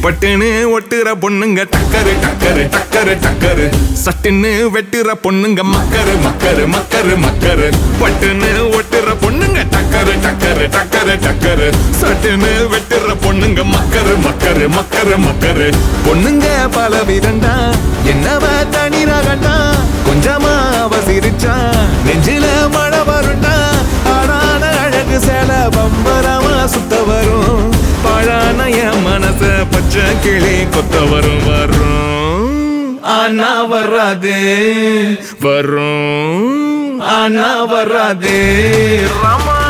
பட்டுன்னு ஒட்டுற பொண்ணுங்க டக்கரு டக்கரு டக்கரு டக்கரு சட்டுன்னு வெட்டுற பொண்ணுங்க மக்கரு மக்கரு மக்கரு மக்கரு பட்டுன்னு ஒட்டுற பொண்ணுங்க டக்கரு டக்கரு டக்கரு டக்கரு சட்டுன்னு வெட்டுற பொண்ணுங்க மக்கரு மக்கரு மக்கரு மக்கரு பொண்ணுங்க பல விதண்டா என்னவ தனி ரகண்டா கொஞ்சமா அவ சிரிச்சா நெஞ்சில மழை வருண்டா ஆடான அழகு சேல பம்பரமா சுத்த வரும் பாழான என் மனச பச்சை கிளி கொத்த வரும் வரும் ஆனா வராது வரும் ஆனா வராது ராமா